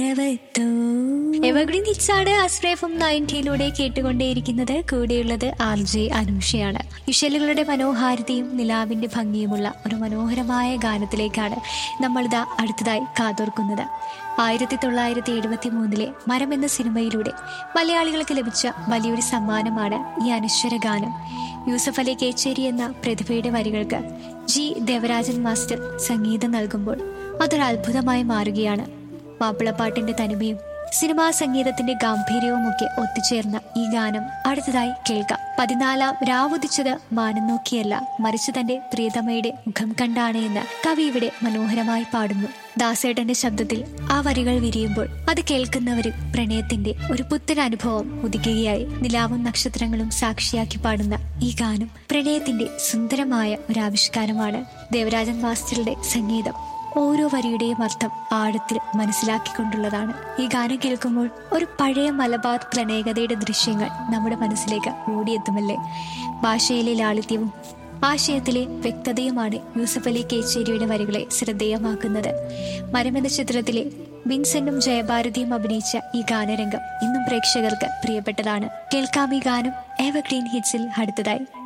evergreen ഹിറ്റ്സാണ് ആശ്രയഫം നയൻറ്റിയിലൂടെ കേട്ടുകൊണ്ടേയിരിക്കുന്നത് കൂടെയുള്ളത് R J അനുഷയാണ് ഇഷലുകളുടെ മനോഹാരിതയും നിലാവിന്റെ ഭംഗിയുമുള്ള ഒരു മനോഹരമായ ഗാനത്തിലേക്കാണ് നമ്മളിതാ അടുത്തതായി കാതോർക്കുന്നത് ആയിരത്തി തൊള്ളായിരത്തി എഴുപത്തി മൂന്നിലെ മരം എന്ന സിനിമയിലൂടെ മലയാളികൾക്ക് ലഭിച്ച വലിയൊരു സമ്മാനമാണ് ഈ അനശ്വര ഗാനം യൂസഫ് അലി കേച്ചേരി എന്ന പ്രതിഭയുടെ വരികൾക്ക് ജി ദേവരാജൻ മാസ്റ്റർ സംഗീതം നൽകുമ്പോൾ അതൊരു അത്ഭുതമായി മാറുകയാണ് മാപ്പിളപ്പാട്ടിന്റെ തനിമയും സിനിമാ സംഗീതത്തിന്റെ ഗാംഭീര്യവും ഒക്കെ ഒത്തുചേർന്ന ഈ ഗാനം അടുത്തതായി കേൾക്കാം പതിനാലാം രാവുദിച്ചത് മാനം നോക്കിയല്ല മറിച്ച് തന്റെ പ്രിയതമയുടെ മുഖം കണ്ടാണ് എന്ന് കവി ഇവിടെ മനോഹരമായി പാടുന്നു ദാസേട്ടന്റെ ശബ്ദത്തിൽ ആ വരികൾ വിരിയുമ്പോൾ അത് കേൾക്കുന്നവരിൽ പ്രണയത്തിന്റെ ഒരു പുത്തൻ അനുഭവം ഉദിക്കുകയായി നിലാവും നക്ഷത്രങ്ങളും സാക്ഷിയാക്കി പാടുന്ന ഈ ഗാനം പ്രണയത്തിന്റെ സുന്ദരമായ ഒരു ആവിഷ്കാരമാണ് ദേവരാജൻ മാസ്റ്ററുടെ സംഗീതം ഓരോ വരിയുടെയും അർത്ഥം ആഴത്തിൽ മനസ്സിലാക്കിക്കൊണ്ടുള്ളതാണ് ഈ ഗാനം കേൾക്കുമ്പോൾ ഒരു പഴയ മലബാർ പ്രണയകഥയുടെ ദൃശ്യങ്ങൾ നമ്മുടെ മനസ്സിലേക്ക് ഓടിയെത്തുമല്ലേ ഭാഷയിലെ ലാളിത്യവും ആശയത്തിലെ വ്യക്തതയുമാണ് യൂസഫ് അലി കേച്ചേരിയുടെ വരികളെ ശ്രദ്ധേയമാക്കുന്നത് മരമെന്ന ചിത്രത്തിലെ വിൻസെന്റും ജയഭാരതിയും അഭിനയിച്ച ഈ ഗാനരംഗം ഇന്നും പ്രേക്ഷകർക്ക് പ്രിയപ്പെട്ടതാണ് കേൾക്കാം ഈ ഗാനം എവർഗ്രീൻ ഹിറ്റ്സിൽ അടുത്തതായി